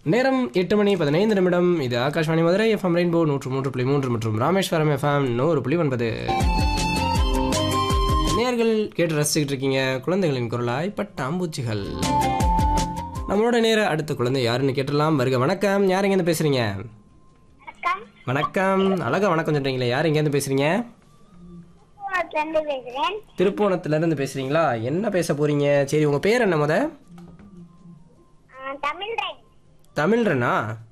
நேரம் எட்டு மணி பதினைந்து நிமிடம் இது ஆகாஷ்வாணி மதுரை எஃப்எம் ரெயின்போ நூற்று மூன்று புள்ளி மூன்று மற்றும் ராமேஸ்வரம் எஃப்எம் நூறு புள்ளி ஒன்பது நேர்கள் கேட்டு ரசிச்சுக்கிட்டு இருக்கீங்க குழந்தைகளின் குரலாய் பட்டாம்பூச்சிகள் நம்மளோட நேர அடுத்த குழந்தை யாருன்னு கேட்டுடலாம் வருக வணக்கம் யார் எங்கேருந்து பேசுறீங்க வணக்கம் வணக்கம் அழகா வணக்கம் சொல்றீங்களே யார் எங்கேருந்து பேசுறீங்க இருந்து பேசுறேன் திருப்போணத்துல இருந்து பேசுறீங்களா என்ன பேச போறீங்க சரி உங்க பேர் என்ன முத ஆ, தமிழ் ரைட் தமிழ்ரனா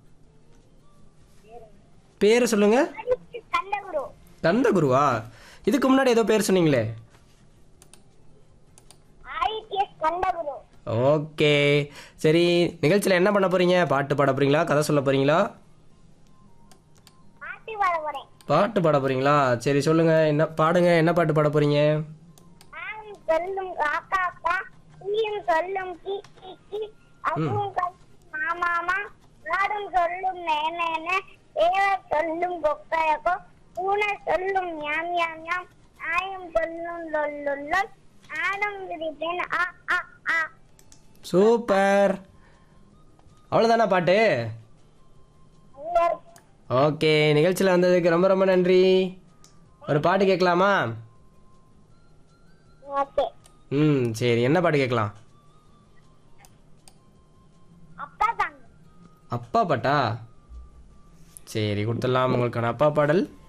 பேர் சொல்லுங்க கந்தகுரு கந்தகுருவா இதுக்கு முன்னாடி ஏதோ பேர் சொன்னீங்களே ஆதித்யஸ் கந்தகுரு ஓகே சரி நிகழ்ச்சியில் என்ன பண்ண போறீங்க பாட்டு பாட போறீங்களா கதை சொல்ல போறீங்களா பாட்டு பாட போறேன் பாட்டு பாட போறீங்களா சரி சொல்லுங்க என்ன பாடுங்க என்ன பாட்டு பாட போறீங்க நானும் சொல்லும் காக்கா அக்கா நீயும் சொல்லும் கி கி கி அப்பும் சொல்லும் மாமாமா நாடும் சொல்லும் நேனேன தேவர் சொல்லும் கொக்கையக்கோ பூனை சொல்லும் யாம் யாம் யாம் நாயும் சொல்லும் லொல்லுல்லொல் நானும் விரிப்பேன் ஆ ஆ ஆ சூப்பர் அவ்வளோதானா பாட்டு உங்கள் ஓகே நிகழ்ச்சியில் வந்ததுக்கு ரொம்ப ரொம்ப நன்றி ஒரு பாட்டு கேட்கலாமா ஓகே ம் சரி என்ன பாட்டு கேட்கலாம் அப்பா தாங்க அப்பா பாட்டா சரி கொடுத்துடலாம் உங்களுக்கான அப்பா பாடல்